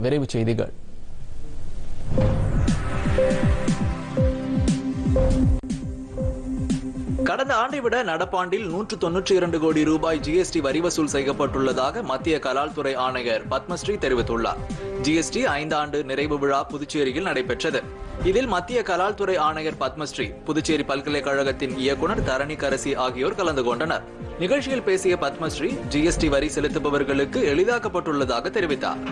விரைவுச் செய்திகள் கடந்த ஆண்டை விட நடப்பாண்டில் நூற்று தொன்னூற்றி இரண்டு கோடி ரூபாய் ஜிஎஸ்டி வரி வசூல் செய்யப்பட்டுள்ளதாக மத்திய கலால் துறை ஆணையர் பத்மஸ்ரீ தெரிவித்துள்ளார் ஜிஎஸ்டி ஐந்து ஆண்டு நிறைவு விழா புதுச்சேரியில் நடைபெற்றது இதில் மத்திய கலால் துறை ஆணையர் பத்மஸ்ரீ புதுச்சேரி பல்கலைக்கழகத்தின் இயக்குனர் தரணி கரசி ஆகியோர் கலந்து கொண்டனர் நிகழ்ச்சியில் பேசிய பத்மஸ்ரீ ஜிஎஸ்டி வரி செலுத்துபவர்களுக்கு எளிதாக்கப்பட்டுள்ளதாக தெரிவித்தார்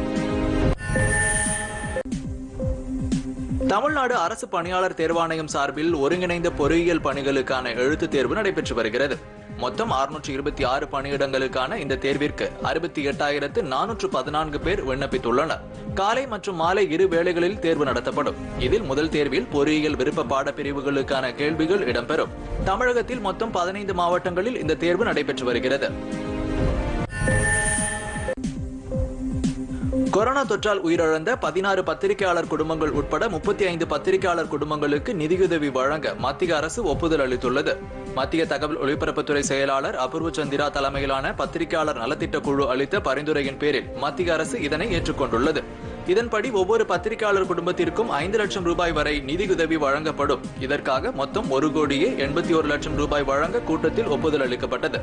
தமிழ்நாடு அரசு பணியாளர் தேர்வாணையம் சார்பில் ஒருங்கிணைந்த பொறியியல் பணிகளுக்கான எழுத்துத் தேர்வு நடைபெற்று வருகிறது மொத்தம் 626 இருபத்தி ஆறு பணியிடங்களுக்கான இந்த தேர்விற்கு அறுபத்தி எட்டாயிரத்து நானூற்று பதினான்கு பேர் விண்ணப்பித்துள்ளனர் காலை மற்றும் மாலை இரு வேளைகளில் தேர்வு நடத்தப்படும் இதில் முதல் தேர்வில் பொறியியல் விருப்ப பாட பிரிவுகளுக்கான கேள்விகள் இடம்பெறும் தமிழகத்தில் மொத்தம் பதினைந்து மாவட்டங்களில் இந்த தேர்வு நடைபெற்று வருகிறது கொரோனா தொற்றால் உயிரிழந்த பதினாறு பத்திரிகையாளர் குடும்பங்கள் உட்பட முப்பத்தி ஐந்து பத்திரிகையாளர் குடும்பங்களுக்கு நிதியுதவி வழங்க மத்திய அரசு ஒப்புதல் அளித்துள்ளது மத்திய தகவல் ஒலிபரப்புத்துறை செயலாளர் அபூர்வ சந்திரா தலைமையிலான பத்திரிகையாளர் நலத்திட்ட குழு அளித்த பரிந்துரையின் பேரில் மத்திய அரசு இதனை ஏற்றுக்கொண்டுள்ளது இதன்படி ஒவ்வொரு பத்திரிகையாளர் குடும்பத்திற்கும் ஐந்து லட்சம் ரூபாய் வரை நிதியுதவி வழங்கப்படும் இதற்காக மொத்தம் ஒரு கோடியே எண்பத்தி ஒரு லட்சம் ரூபாய் வழங்க கூட்டத்தில் ஒப்புதல் அளிக்கப்பட்டது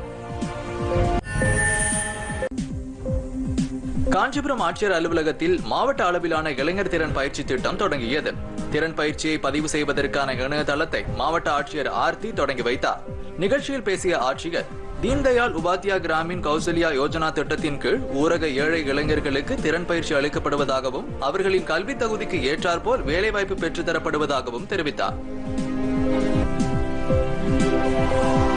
காஞ்சிபுரம் ஆட்சியர் அலுவலகத்தில் மாவட்ட அளவிலான இளைஞர் திறன் பயிற்சி திட்டம் தொடங்கியது திறன் பயிற்சியை பதிவு செய்வதற்கான இணையதளத்தை மாவட்ட ஆட்சியர் ஆர்த்தி தொடங்கி வைத்தார் நிகழ்ச்சியில் பேசிய ஆட்சியர் தீன்தயாள் உபாத்யா கிராமின் கௌசல்யா யோஜனா திட்டத்தின் கீழ் ஊரக ஏழை இளைஞர்களுக்கு திறன் பயிற்சி அளிக்கப்படுவதாகவும் அவர்களின் கல்வி தகுதிக்கு ஏற்றாற்போல் வேலைவாய்ப்பு பெற்றுத்தரப்படுவதாகவும் தெரிவித்தார்